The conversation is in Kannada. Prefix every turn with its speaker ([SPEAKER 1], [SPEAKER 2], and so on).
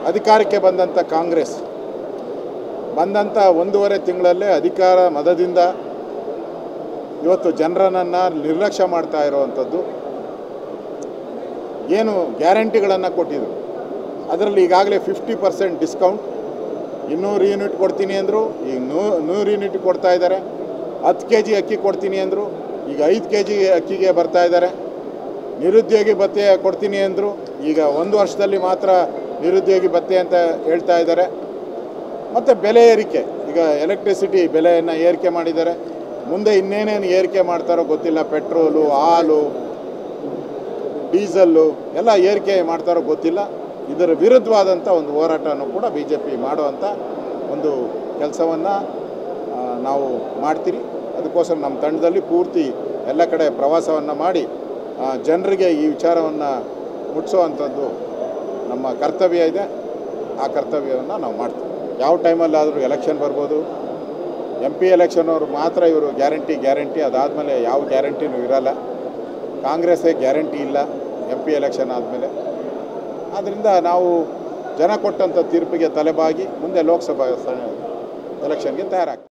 [SPEAKER 1] ಅಧಿಕಾರಕ್ಕೆ ಬಂದಂಥ ಕಾಂಗ್ರೆಸ್ ಬಂದಂಥ ಒಂದೂವರೆ ತಿಂಗಳಲ್ಲೇ ಅಧಿಕಾರ ಮದದಿಂದ ಇವತ್ತು ಜನರನ್ನು ನಿರ್ಲಕ್ಷ್ಯ ಮಾಡ್ತಾ ಇರುವಂಥದ್ದು ಏನು ಗ್ಯಾರಂಟಿಗಳನ್ನು ಕೊಟ್ಟಿದ್ರು ಅದರಲ್ಲಿ ಈಗಾಗಲೇ ಫಿಫ್ಟಿ ಪರ್ಸೆಂಟ್ ಡಿಸ್ಕೌಂಟ್ ಇನ್ನೂರು ಯೂನಿಟ್ ಕೊಡ್ತೀನಿ ಅಂದರು ಈಗ ನೂ ನೂರು ಯೂನಿಟ್ ಕೊಡ್ತಾ ಇದ್ದಾರೆ ಹತ್ತು ಕೆ ಜಿ ಅಕ್ಕಿ ಕೊಡ್ತೀನಿ ಅಂದರು ಈಗ ಐದು ಕೆ ಜಿ ಅಕ್ಕಿಗೆ ಬರ್ತಾ ಇದ್ದಾರೆ ನಿರುದ್ಯೋಗಿ ಭತ್ಯೆ ಕೊಡ್ತೀನಿ ಅಂದರು ಈಗ ಒಂದು ವರ್ಷದಲ್ಲಿ ಮಾತ್ರ ನಿರುದ್ಯೋಗಿ ಭತ್ಯೆ ಅಂತ ಹೇಳ್ತಾ ಇದ್ದಾರೆ ಮತ್ತು ಬೆಲೆ ಏರಿಕೆ ಈಗ ಎಲೆಕ್ಟ್ರಿಸಿಟಿ ಬೆಲೆಯನ್ನು ಏರಿಕೆ ಮಾಡಿದ್ದಾರೆ ಮುಂದೆ ಇನ್ನೇನೇನು ಏರಿಕೆ ಮಾಡ್ತಾರೋ ಗೊತ್ತಿಲ್ಲ ಪೆಟ್ರೋಲು ಹಾಲು ಡೀಸಲ್ಲು ಎಲ್ಲ ಏರಿಕೆ ಮಾಡ್ತಾರೋ ಗೊತ್ತಿಲ್ಲ ಇದರ ವಿರುದ್ಧವಾದಂಥ ಒಂದು ಹೋರಾಟವನ್ನು ಕೂಡ ಬಿ ಜೆ ಪಿ ಮಾಡುವಂಥ ಒಂದು ಕೆಲಸವನ್ನು ನಾವು ಮಾಡ್ತೀರಿ ಅದಕ್ಕೋಸ್ಕರ ನಮ್ಮ ತಂಡದಲ್ಲಿ ಪೂರ್ತಿ ಎಲ್ಲ ಕಡೆ ಪ್ರವಾಸವನ್ನು ಮಾಡಿ ಆ, ಜನರಿಗೆ ಈ ವಿಚಾರವನ್ನು ಮುಟ್ಟಿಸೋವಂಥದ್ದು ನಮ್ಮ ಕರ್ತವ್ಯ ಇದೆ ಆ ಕರ್ತವ್ಯವನ್ನು ನಾವು ಮಾಡ್ತೀವಿ ಯಾವ ಟೈಮಲ್ಲಾದರೂ ಎಲೆಕ್ಷನ್ ಬರ್ಬೋದು ಎಮ್ ಪಿ ಎಲೆಕ್ಷನ್ ಅವರು ಮಾತ್ರ ಇವರು ಗ್ಯಾರಂಟಿ ಗ್ಯಾರಂಟಿ ಅದಾದಮೇಲೆ ಯಾವ ಗ್ಯಾರಂಟಿನೂ ಇರಲ್ಲ ಕಾಂಗ್ರೆಸ್ಸೇ ಗ್ಯಾರಂಟಿ ಇಲ್ಲ ಎಮ್ ಪಿ ಎಲೆಕ್ಷನ್ ಆದಮೇಲೆ ಆದ್ದರಿಂದ ನಾವು ಜನ ಕೊಟ್ಟಂಥ ತೀರ್ಪಿಗೆ ತಲೆಬಾಗಿ ಮುಂದೆ ಲೋಕಸಭಾ ಎಲೆಕ್ಷನ್ಗೆ ತಯಾರಾಗ್ತೀವಿ